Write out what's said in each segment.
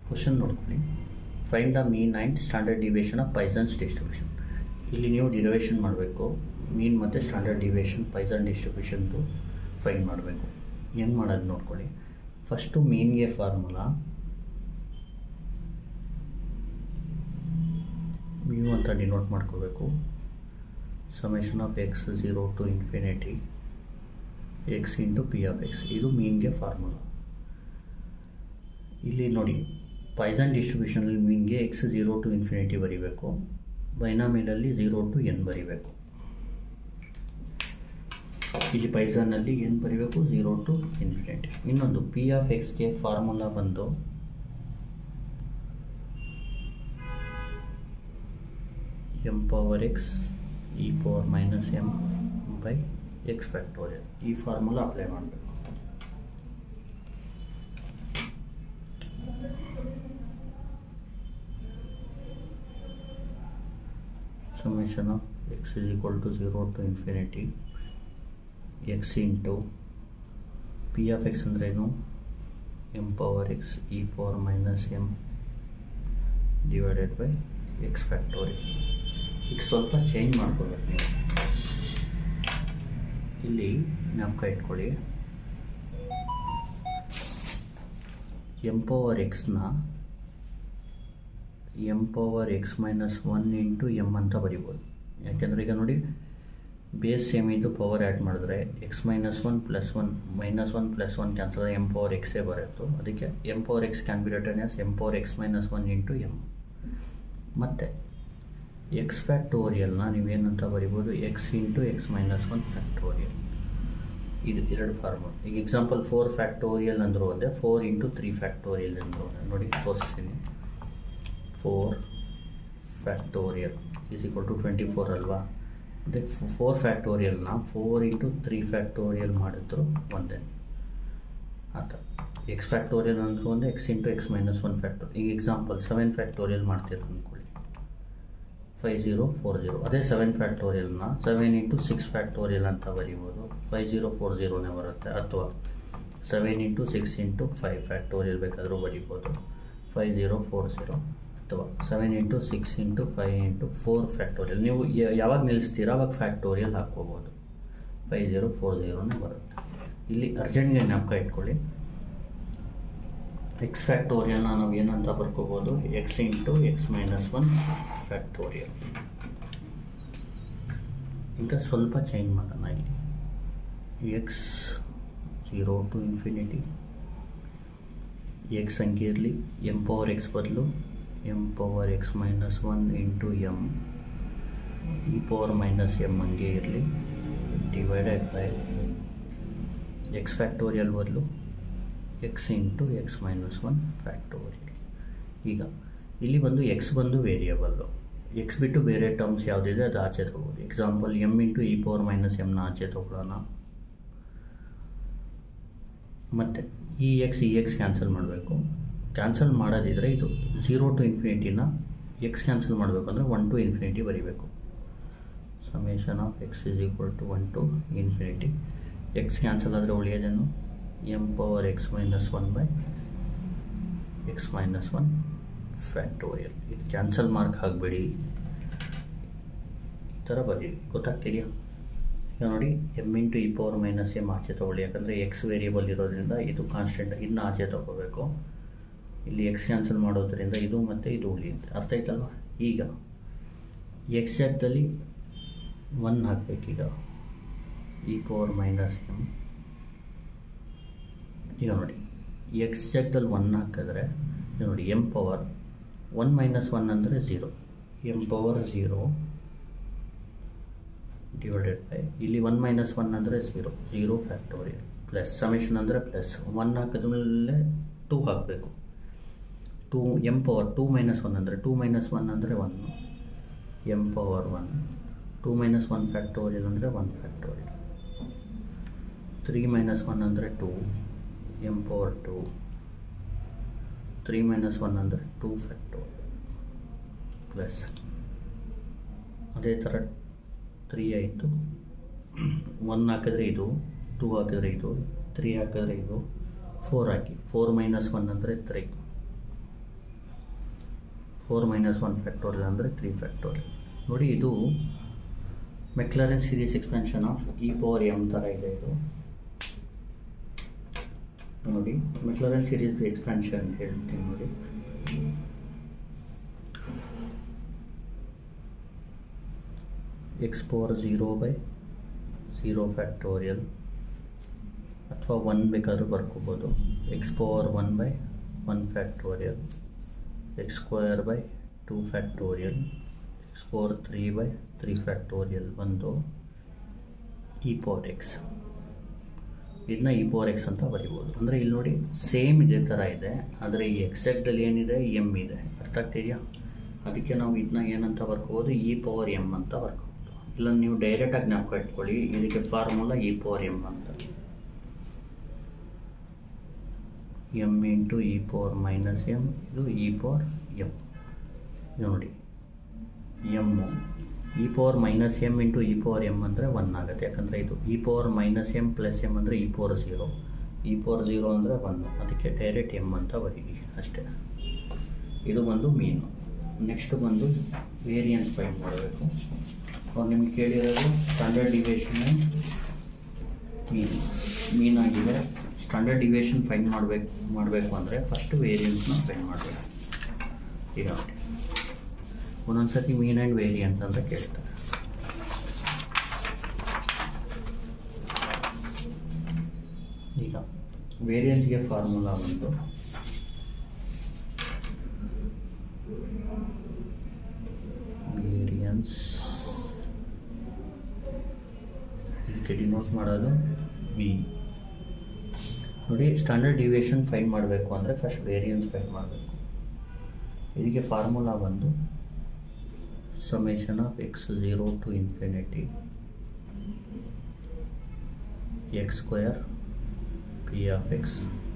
question ನೋಡ್ಕೊಳ್ಳಿ find the mean and standard deviation of Poisson's distribution ಇಲ್ಲಿ ನೀವು derivation ಮಾಡಬೇಕು ಮೀನ್ ಮತ್ತು ಸ್ಟ್ಯಾಂಡರ್ಡ್ ಡಿವಿಯೇಷನ್ ಪೈಸನ್ ಡಿಸ್ಟ್ರಿಬ್ಯೂಷನ್ದು ಫೈಂಡ್ ಮಾಡಬೇಕು ಹೆಂಗೆ ಮಾಡೋದು ನೋಡ್ಕೊಳ್ಳಿ ಫಸ್ಟು ಮೀನ್ಗೆ ಫಾರ್ಮುಲಾ ಮ್ಯೂ ಅಂತ ಡಿನೋಟ್ ಮಾಡ್ಕೋಬೇಕು summation of x zero to infinity x into p of x ಇದು ಮೀನ್ಗೆ ಫಾರ್ಮುಲಾ ಇಲ್ಲಿ ನೋಡಿ ಪೈಸನ್ ಡಿಸ್ಟ್ರಿಬ್ಯೂಷನಲ್ಲಿ ಮೀನ್ಗೆ ಎಕ್ಸ್ ಝೀರೋ ಟು ಇನ್ಫಿನಿಟಿ ಬರೀಬೇಕು ಬೈನಾಮಿಲಲ್ಲಿ ಝೀರೋ ಟು ಎನ್ ಬರೀಬೇಕು ಇಲ್ಲಿ ಪೈಸನ್ನಲ್ಲಿ ಎನ್ ಬರೀಬೇಕು ಝೀರೋ ಟು ಇನ್ಫಿನಿಟಿ ಇನ್ನೊಂದು ಪಿ ಆಫ್ ಎಕ್ಸ್ಗೆ ಫಾರ್ಮುಲಾ ಬಂದು m power x e power minus m by x factorial ಈ ಫಾರ್ಮುಲಾ ಅಪ್ಲೈ ಮಾಡಬೇಕು summation of x is equal to 0 to infinity x into p of x ಅಂದ್ರೇನು m power x e power minus m divided by x factorial ಈಗ ಸ್ವಲ್ಪ change ಮಾಡ್ಕೋಬೇಕು ನೀವು ಇಲ್ಲಿ ಜ್ಞಾಪಕ ಇಟ್ಕೊಳ್ಳಿ ಎಮ್ ಪವರ್ ಎಕ್ಸ್ನ m power x minus one into m ಅಂತ ಬರಿಬೋದು ಯಾಕೆಂದರೆ ಈಗ ನೋಡಿ ಬೇಸ್ ಸೇಮ್ ಇದ್ದು ಪವರ್ ಆ್ಯಡ್ ಮಾಡಿದ್ರೆ x minus one plus one minus one plus one cancel m power ಎಕ್ಸೇ ಬರುತ್ತೋ ಅದಕ್ಕೆ m power x can be written as m power x minus one into m ಮತ್ತು ಎಕ್ಸ್ ಫ್ಯಾಕ್ಟೋರಿಯಲ್ನ ನೀವೇನಂತ ಬರಿಬೋದು x into x minus one factorial ಇದು ಎರಡು formula ಈಗ ಎಕ್ಸಾಂಪಲ್ ಫೋರ್ ಫ್ಯಾಕ್ಟೋರಿಯಲ್ ಅಂದರೂ ಒಂದೇ ಫೋರ್ ಇಂಟು ತ್ರೀ ಫ್ಯಾಕ್ಟೋರಿಯಲ್ ಅಂದರೂ ಒಂದೇ ನೋಡಿ ತೋರಿಸ್ತೀನಿ four factorial is equal to twenty four ಅಲ್ವಾ ಅದೇ ಫೋರ್ ಫ್ಯಾಕ್ಟೋರಿಯಲ್ನ ಫೋರ್ ಇಂಟು ತ್ರೀ ಫ್ಯಾಕ್ಟೋರಿಯಲ್ ಮಾಡಿದ್ರು ಒಂದೇ ಆ ಥರ ಎಕ್ಸ್ ಫ್ಯಾಕ್ಟೋರಿಯಲ್ ಅಂದರೂ ಒಂದೇ x into x minus one factorial ಈಗ ಎಕ್ಸಾಂಪಲ್ ಸೆವೆನ್ ಫ್ಯಾಕ್ಟೋರಿಯಲ್ ಮಾಡ್ತೀರ ಅಂದ್ಕೊಳ್ಳಿ ಫೈವ್ ಜೀರೋ ಫೋರ್ ಜೀರೋ ಅದೇ ಸೆವೆನ್ ಫ್ಯಾಕ್ಟೋರಿಯಲ್ನ ಸೆವೆನ್ ಇಂಟು ಸಿಕ್ಸ್ ಫ್ಯಾಕ್ಟೋರಿಯಲ್ ಅಂತ ಬರೀಬೋದು ಫೈವ್ ಜೀರೋ ಫೋರ್ ಜೀರೋನೇ ಬರುತ್ತೆ ಅಥವಾ seven into six into five factorial ಬೇಕಾದರೂ ಬರೀಬೋದು ಫೈವ್ ಜೀರೋ ಫೋರ್ ಜೀರೋ ಅಥವಾ seven into six into five into four factorial ನೀವು ಯಾವಾಗ ನಿಲ್ಲಿಸ್ತೀರ ಅವಾಗ ಫ್ಯಾಕ್ಟೋರಿಯಲ್ ಹಾಕ್ಕೋಬೋದು ಫೈವ್ ಜೀರೋ ಫೋರ್ ಜೀರೋನೇ ಬರುತ್ತೆ ಇಲ್ಲಿ ಅರ್ಜೆಂಟ್ಗೆ ಜ್ಞಾಪಕ ಇಟ್ಕೊಳ್ಳಿ ಎಕ್ಸ್ ಫ್ಯಾಕ್ಟೋರಿಯಲ್ನ ನಾವು ಏನಂತ ಬರ್ಕೋಬೋದು x into x minus one factorial ಈಗ ಸ್ವಲ್ಪ ಚೇಂಜ್ ಮಾಡೋಣ ಇಲ್ಲಿ x zero to infinity x ಸಂಖ್ಯೆ ಇರಲಿ ಎಮ್ ಪವರ್ ಎಕ್ಸ್ ಬದಲು m power x minus one into m e power minus m ಹಂಗೆ ಇರಲಿ ಡಿವೈಡೆಡ್ ಬೈ ಎಕ್ಸ್ ಫ್ಯಾಕ್ಟೋರಿಯಲ್ ಬದಲು x into x minus one factorial ಈಗ ಇಲ್ಲಿ ಬಂದು ಎಕ್ಸ್ ಬಂದು ವೇರಿಯಬಲ್ಲು ಎಕ್ಸ್ ಬಿಟ್ಟು ಬೇರೆ ಟರ್ಮ್ಸ್ ಯಾವುದಿದೆ ಅದು ಆಚೆ ತಗೋಬೋದು example m into e power minus ಎಮ್ನ ಆಚೆ ತಗೊಳ್ಳೋಣ ಮತ್ತು e x e x cancel ಮಾಡಬೇಕು ಕ್ಯಾನ್ಸಲ್ ಮಾಡೋದಿದ್ರೆ ಇದು ಝೀರೋ ಟು ಇನ್ಫಿನಿಟಿನ ಎಕ್ಸ್ ಕ್ಯಾನ್ಸಲ್ ಮಾಡಬೇಕು ಅಂದರೆ ಒನ್ ಟು ಇನ್ಫಿನಿಟಿ ಬರೀಬೇಕು summation of x is equal to one to infinity x cancel ಆದರೆ ಉಳಿಯೋದೇನು m power x minus one by x minus one factorial ಇದು ಕ್ಯಾನ್ಸಲ್ ಮಾರ್ಕ್ ಹಾಕಬೇಡಿ ಈ ಥರ ಬರೀರಿ ಗೊತ್ತಾಗ್ತಿದೆಯಾ ಈಗ ನೋಡಿ m into e power minus m ಆಚೆ ತೊಗೊಳ್ಳಿ ಯಾಕಂದರೆ ಎಕ್ಸ್ ವೇರಿಯಬಲ್ ಇರೋದ್ರಿಂದ ಇದು ಕಾನ್ಸ್ಟೆಂಟ್ ಇದನ್ನ ಆಚೆ ತೊಗೋಬೇಕು ಇಲ್ಲಿ ಎಕ್ಸ್ ಕ್ಯಾನ್ಸಲ್ ಮಾಡೋದ್ರಿಂದ ಇದು ಮತ್ತು ಇದು ಉಳಿಯುತ್ತೆ ಅರ್ಥ ಆಯ್ತಲ್ವ ಈಗ ಎಕ್ಸ್ ಜಾಗದಲ್ಲಿ ಒನ್ ಹಾಕಬೇಕೀಗ ಇ ಪವರ್ ಮೈನಸ್ ಎಮ್ ಈಗ ನೋಡಿ ಎಕ್ಸ್ ಜಾಗದಲ್ಲಿ ಒನ್ ಹಾಕಿದ್ರೆ ನೋಡಿ m power one minus one ಅಂದರೆ zero m power zero divided by ಇಲ್ಲಿ ಒನ್ ಮೈನಸ್ ಒನ್ ಅಂದರೆ zero zero factorial plus summation ಅಂದರೆ ಪ್ಲಸ್ ಒನ್ ಹಾಕಿದ್ಮೇಲೆ ಟೂ ಹಾಕಬೇಕು two m power two minus one ಅಂದರೆ ಟೂ ಮೈನಸ್ ಒನ್ ಅಂದರೆ one m power one two minus one factorial ಅಂದರೆ one factorial three minus one ಅಂದರೆ two m power two three minus one ಅಂದರೆ two factorial plus ಅದೇ ಥರ three ಆಯಿತು one ಹಾಕಿದ್ರೆ ಇದು ಟೂ ಹಾಕಿದ್ರೆ ಇದು ತ್ರೀ ಹಾಕಿದ್ರೆ ಇದು ಫೋರ್ ಹಾಕಿ ಫೋರ್ ಮೈನಸ್ ಒನ್ ಅಂದರೆ three four minus one factorial ಅಂದರೆ ತ್ರೀ ಫ್ಯಾಕ್ಟೋರಿಯಲ್ ನೋಡಿ ಇದು Maclaurin series expansion of e power m ಥರ ಇದೆ ಇದು ನೋಡಿ ಮೆಕ್ಲಾರೆನ್ ಸೀರೀಸ್ ಎಕ್ಸ್ಪೆನ್ಷನ್ ಹೇಳ್ತೀನಿ ನೋಡಿ x power zero by zero factorial ಅಥವಾ ಒನ್ ಬೇಕಾದ್ರೂ ಬರ್ಕೋಬೋದು x power one by one factorial x square by two factorial x power three by three factorial ಬಂದು ಇ ಪವರ್ ಎಕ್ಸ್ ಇದನ್ನ ಇ ಪವರ್ ಎಕ್ಸ್ ಅಂತ ಬರಿಬೋದು ಅಂದರೆ ಇಲ್ಲಿ ನೋಡಿ ಸೇಮ್ ಇದೇ ಥರ ಇದೆ ಆದರೆ ಈ ಎಕ್ಸಾಕ್ಟಲ್ಲಿ ಏನಿದೆ ಎಮ್ ಇದೆ ಅರ್ಥ ಆಗ್ತಿದೆಯಾ ಅದಕ್ಕೆ ನಾವು ಇದನ್ನ ಏನಂತ ಬರ್ಕೋಬೋದು ಇ ಪವರ್ ಎಮ್ ಅಂತ ಬರ್ಕೋಬೋದು ಇಲ್ಲ ನೀವು ಡೈರೆಕ್ಟಾಗಿ ಜ್ಞಾಪಕ ಇಟ್ಕೊಳ್ಳಿ ಇದಕ್ಕೆ ಫಾರ್ಮುಲಾ ಇ ಪವರ್ ಎಮ್ ಅಂತ m into e power minus m ಇದು ಇ ಪವರ್ ಎಮ್ ಇದು ನೋಡಿ m e power minus m into e power m ಅಂದರೆ ಒನ್ ಆಗುತ್ತೆ ಯಾಕಂದರೆ ಇದು e power minus m plus m ಅಂದರೆ e power zero e power zero ಅಂದರೆ one ಅದಕ್ಕೆ ಡೈರೆಕ್ಟ್ ಎಮ್ ಅಂತ ಬರೀರಿ ಅಷ್ಟೇ ಇದು ಬಂದು ಮೀನು ನೆಕ್ಸ್ಟ್ ಬಂದು ವೇರಿಯನ್ಸ್ ಫೈಂಡ್ ಮಾಡಬೇಕು ಅವ್ರು ನಿಮ್ಗೆ ಕೇಳಿರೋದು ಸ್ಟ್ಯಾಂಡರ್ಡ್ ಡಿವಿಯೇಷನ್ ಮೀನು ಮೀನಾಗಿದೆ ಸ್ಟ್ಯಾಂಡರ್ಡ್ ಡಿವಿಯೇಷನ್ ಫೈಂಡ್ ಮಾಡಬೇಕು ಮಾಡಬೇಕು ಅಂದರೆ ಫಸ್ಟ್ ವೇರಿಯನ್ಸ್ನ ಫೈಂಡ್ ಮಾಡಬೇಕು ಈಗ ನೋಡಿ ಒಂದೊಂದು ಸತಿ ಮೀನ್ ಆ್ಯಂಡ್ ವೇರಿಯನ್ಸ್ ಅಂತ ಕೇಳ್ತಾರೆ ಈಗ ವೇರಿಯನ್ಸ್ಗೆ ಫಾರ್ಮುಲಾ ಬಂದು ವೇರಿಯನ್ಸ್ ಇದಕ್ಕೆ ಡಿನೋಟ್ ಮಾಡೋದು ವಿ ನೋಡಿ ಸ್ಟ್ಯಾಂಡರ್ಡ್ ಡಿವಿಯೇಷನ್ ಫೈಂಡ್ ಮಾಡಬೇಕು ಅಂದರೆ ಫಸ್ಟ್ ವೇರಿಯನ್ಸ್ ಫೈಂಡ್ ಮಾಡಬೇಕು ಇದಕ್ಕೆ ಫಾರ್ಮುಲಾ ಬಂದು summation of x 0 to infinity x square p of x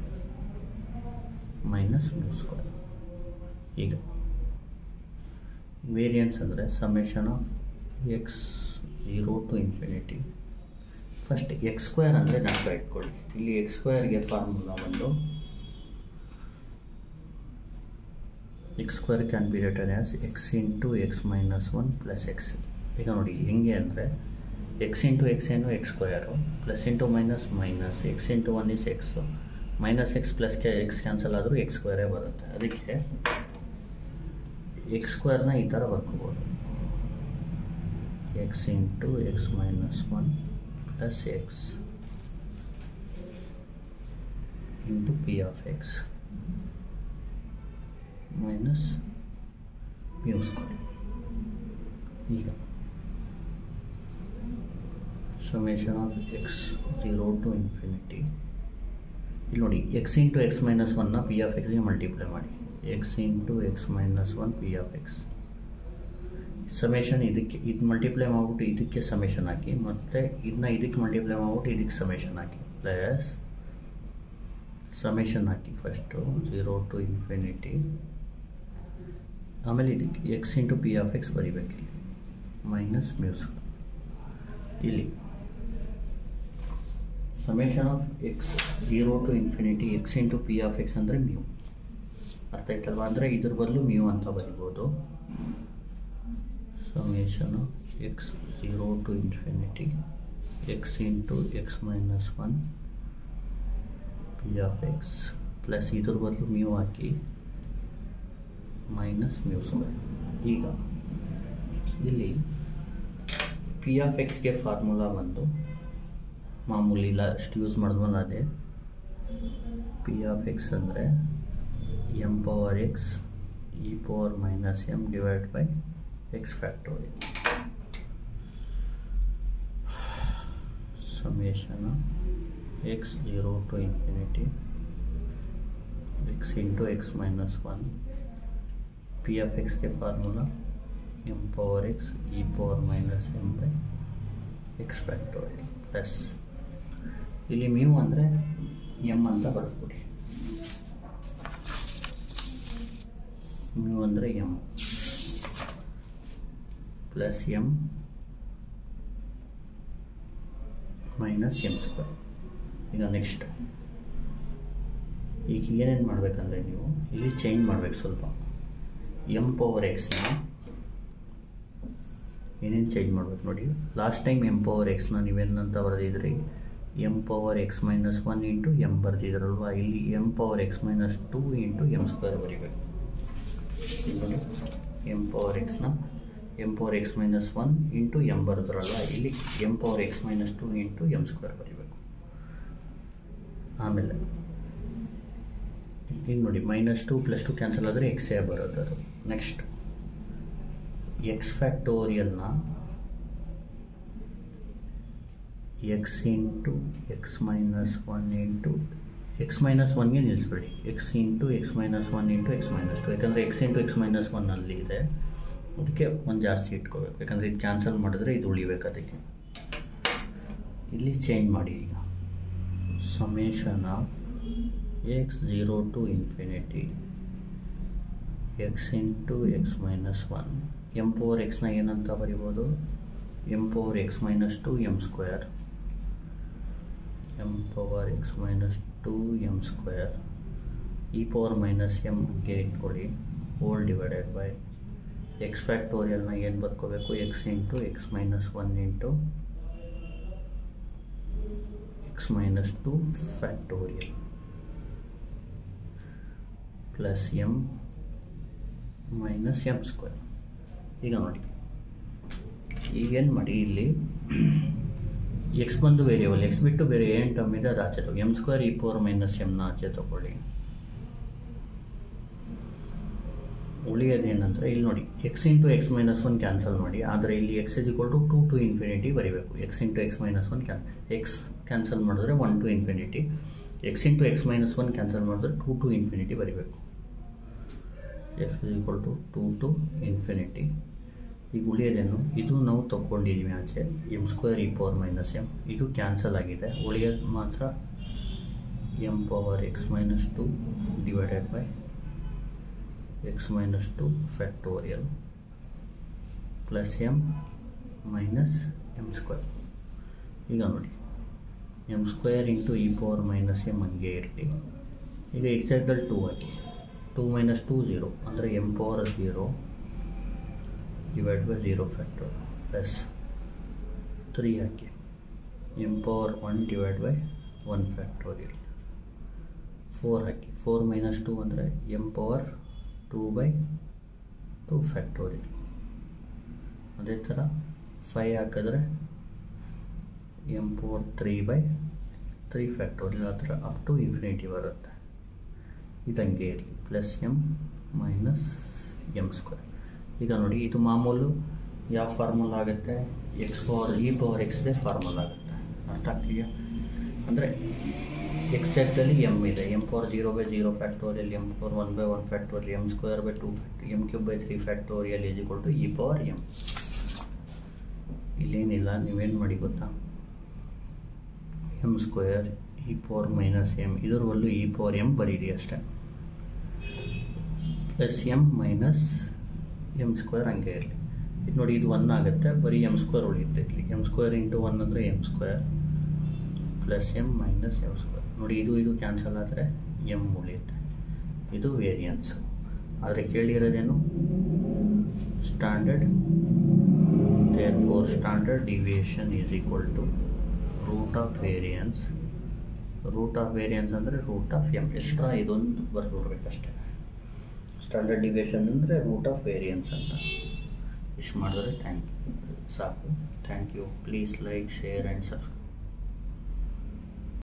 minus mu square ಈಗ ವೇರಿಯನ್ಸ್ ಅಂದರೆ summation of x zero to infinity first x square ಅಂದರೆ ನೆನಪು ಇಟ್ಕೊಳ್ಳಿ ಇಲ್ಲಿ ಎಕ್ಸ್ ಸ್ಕ್ವೇರ್ಗೆ ಫಾರ್ಮುಲಾ ಬಂದು x square can be written as x into x minus one plus x ಈಗ ನೋಡಿ ಹೆಂಗೆ ಅಂದರೆ ಎಕ್ಸ್ ಇಂಟು ಎಕ್ಸ್ ಏನು x square plus into minus minus x into one is x minus x plus k x cancel ಆದರೂ x ಸ್ಕ್ವೇರೇ ಬರುತ್ತೆ ಅದಕ್ಕೆ X ಸ್ಕ್ವೇರ್ನ ಈ ಥರ ಬರ್ಕೋಬೋದು x into x minus one plus x into p of x minus mu square ಈಗ summation of x zero to infinity ಇಲ್ಲಿ ನೋಡಿ ಎಕ್ಸ್ ಇಂಟು ಎಕ್ಸ್ ಮೈನಸ್ ಒನ್ನ ಪಿ ಆಫ್ ಎಕ್ಸ್ಗೆ ಮಲ್ಟಿಪ್ಲೈ ಮಾಡಿ x into x minus one p of x summation ಇದಕ್ಕೆ ಇದು multiply ಮಾಡಿಬಿಟ್ಟು ಇದಕ್ಕೆ ಸಮೇಷನ್ ಹಾಕಿ ಮತ್ತು ಇದನ್ನ ಇದಕ್ಕೆ ಮಲ್ಟಿಪ್ಲೈ ಮಾಡಿಬಿಟ್ಟು ಇದಕ್ಕೆ ಸಮೇಷನ್ ಹಾಕಿ ಪ್ಲಸ್ ಸಮೇಷನ್ ಹಾಕಿ ಫಸ್ಟು ಝೀರೋ ಟು ಇನ್ಫಿನಿಟಿ ಆಮೇಲೆ ಇದಕ್ಕೆ x into p of x ಬರಿಬೇಕು ಇಲ್ಲಿ ಮೈನಸ್ ಮ್ಯೂಸ್ ಇಲ್ಲಿ summation of x zero to infinity x into p of x ಅಂದರೆ ಮ್ಯೂ ಅರ್ಥ ಆಯ್ತಲ್ವಾ ಅಂದರೆ ಇದ್ರ ಬದಲು ಮ್ಯೂ ಅಂತ ಬರಿಬೋದು summation of x zero to infinity x into x minus one p of x plus ಇದ್ರ ಬದಲು ಮ್ಯೂ ಹಾಕಿ ಮೈನಸ್ ಮ್ಯೂ ಸ್ಕ್ವೇರ್ ಈಗ ಇಲ್ಲಿ ಪಿ ಆಫ್ ಎಕ್ಸ್ಗೆ ಫಾರ್ಮುಲಾ ಬಂದು ಮಾಮೂಲಿ ಲಾಸ್ಟ್ ಯೂಸ್ ಮಾಡಿದ್ವಲ್ಲ ಅದೇ ಪಿ ಆಫ್ ಎಕ್ಸ್ ಅಂದರೆ m power x e power minus m divide by x factorial summation of x 0 to infinity x into x minus 1 p of x के formula m power x e power minus m by x factorial plus ಇಲ್ಲಿ mu ಅಂದರೆ m ಅಂತ ಬರ್ಕೊಡಿ mu ಅಂದರೆ m plus m minus m square ಈಗ next ಈಗ ಏನೇನು ಮಾಡಬೇಕಂದ್ರೆ ನೀವು ಇಲ್ಲಿ ಚೇಂಜ್ ಮಾಡಬೇಕು ಸ್ವಲ್ಪ ಎಮ್ ಪವರ್ ಎಕ್ಸ್ನ ಏನೇನು ಚೇಂಜ್ ಮಾಡ್ಬೇಕು ನೋಡಿ ಲಾಸ್ಟ್ ಟೈಮ್ ಎಮ್ ಪವರ್ ಎಕ್ಸ್ನ ನೀವೇನಂತ ಬರೆದಿದ್ರಿ m power x minus one into m ಬರೆದಿದ್ರಲ್ವ ಇಲ್ಲಿ m power x minus two into m square ಬರೀಬೇಕು ನೋಡಿ ಎಮ್ ಪವರ್ ಎಕ್ಸ್ನ m power x minus one into m ಬರೆದ್ರಲ್ವ ಇಲ್ಲಿ m power x minus two into m square ಬರೀಬೇಕು ಆಮೇಲೆ ಈಗ ನೋಡಿ minus two plus two cancel ಆದರೆ ಎಕ್ಸೇ ಬರೋದು ಅದು ನೆಕ್ಸ್ಟ್ ಎಕ್ಸ್ ಫ್ಯಾಕ್ಟೋರಿಯಲ್ನ x into x minus one into x minus ಒನ್ಗೆ ನಿಲ್ಲಿಸ್ಬೇಡಿ x into x minus one into x minus two ಯಾಕಂದರೆ x into x minus one ಅಲ್ಲಿ ಇದೆ ಅದಕ್ಕೆ ಒಂದು ಜಾಸ್ತಿ ಇಟ್ಕೋಬೇಕು ಯಾಕಂದರೆ ಇದು ಕ್ಯಾನ್ಸಲ್ ಮಾಡಿದ್ರೆ ಇದು ಉಳಿಬೇಕು ಅದಕ್ಕೆ ಇಲ್ಲಿ ಚೇಂಜ್ ಮಾಡಿ ಈಗ summation of x zero to infinity x into x minus one m power ಎಕ್ಸ್ನ ಏನಂತ ಬರಿಬೋದು m power x minus two m square m power x minus two m square e power minus ಎಮ್ಗೆ ಇಟ್ಕೊಳ್ಳಿ whole divided by x ಫ್ಯಾಕ್ಟೋರಿಯಲ್ನ ಏನು ಬರ್ಕೋಬೇಕು x into x minus one into x minus two factorial plus m minus m square ಈಗ ನೋಡಿ ಈಗೇನು ಮಾಡಿ ಇಲ್ಲಿ ಎಕ್ಸ್ ಬಂದು ವೇರಿಯಬಲ್ ಎಕ್ಸ್ ಬಿಟ್ಟು ಬೇರೆ ಏನು ಟರ್ಮ್ ಇದೆ ಅದು ಆಚೆ ತಗೋ m square e power minus ಎಮ್ನ ಆಚೆ ತಗೊಳ್ಳಿ ಉಳಿಯೋದೇನಂದರೆ ಇಲ್ಲಿ ನೋಡಿ x into x minus one cancel ಮಾಡಿ ಆದರೆ ಇಲ್ಲಿ x is equal to two to infinity ಬರೀಬೇಕು x into x minus one can x cancel ಮಾಡಿದ್ರೆ one to infinity x into x minus one cancel ಮಾಡಿದ್ರೆ ಟು ಟು ಇನ್ಫಿನಿಟಿ ಬರೀಬೇಕು x is equal to two to infinity ಈಗ ಉಳಿಯೋದೇನು ಇದು ನಾವು ತಗೊಂಡಿದ್ದೀವಿ ಆಚೆ m square e power minus m ಇದು ಕ್ಯಾನ್ಸಲ್ ಆಗಿದೆ ಉಳಿಯೋದು ಮಾತ್ರ m power x minus two divided by x minus two factorial plus m minus m square ಈಗ ನೋಡಿ m square into e power minus m ಹಂಗೆ ಇರಲಿ ಈಗ ಎಕ್ಸಾಕ್ಟಲ್ಲಿ ಟೂ ಹಾಕಿ ಟೂ ಮೈನಸ್ ಟೂ ಝೀರೋ ಅಂದರೆ m power zero divide by zero factor plus three ಹಾಕಿ m power one divide by one factorial four ಹಾಕಿ four minus two ಅಂದರೆ m power two by two factorial ಅದೇ ಥರ five ಹಾಕಿದ್ರೆ m power three by three factorial ಆ ಥರ up to infinity ಬರುತ್ತೆ ಇದಂಗೆ ಇರಲಿ plus m minus m square ಈಗ ನೋಡಿ ಇದು ಮಾಮೂಲು ಯಾವ ಫಾರ್ಮುಲಾ ಆಗುತ್ತೆ ಎಕ್ಸ್ ಪವರ್ ಇ ಪವರ್ ಎಕ್ಸ್ದೇ ಫಾರ್ಮುಲಾ ಆಗುತ್ತೆ ಅರ್ಥ ಆಗ್ತಿದೆಯಾ ಅಂದರೆ ಎಕ್ಸ್ ಜಾಗದಲ್ಲಿ ಎಮ್ ಇದೆ m power zero by zero factorial m power one by one factorial m square by two fact m cube by three factorial is equal to e power m ಇಲ್ಲೇನಿಲ್ಲ ನೀವೇನು ಮಾಡಿ ಗೊತ್ತಾ m square e power minus m ಇದ್ರ ಬದಲು e power m ಬರೀರಿ ಅಷ್ಟೇ plus m minus m square ಹಂಗೆ ಇರಲಿ ಇದು ನೋಡಿ ಇದು ಒನ್ ಆಗುತ್ತೆ ಬರೀ ಎಮ್ ಸ್ಕ್ವೇರ್ ಉಳಿಯುತ್ತೆ ಇಲ್ಲಿ ಎಮ್ ಸ್ಕ್ವೇರ್ ಇಂಟು ಒನ್ ಅಂದರೆ m square plus m minus m square ನೋಡಿ ಇದು ಇದು ಕ್ಯಾನ್ಸಲ್ ಆದರೆ ಎಮ್ ಉಳಿಯುತ್ತೆ ಇದು ವೇರಿಯನ್ಸು ಆದರೆ ಕೇಳಿರೋದೇನು standard therefore standard deviation is equal to root of variance root of variance ಅಂದರೆ ರೂಟ್ ಆಫ್ ಎಮ್ ಎಕ್ಸ್ಟ್ರಾ ಇದೊಂದು ಬರ್ಬಿಡ್ಬೇಕಷ್ಟೇ ಸ್ಟ್ಯಾಂಡರ್ಡ್ ಡಿವಿಯೇಷನ್ ಅಂದರೆ ರೂಟ್ ಆಫ್ ವೇರಿಯನ್ಸ್ ಅಂತ ಇಷ್ಟು ಮಾಡಿದ್ರೆ ಥ್ಯಾಂಕ್ ಯು ಸಾಕು thank you please like share and subscribe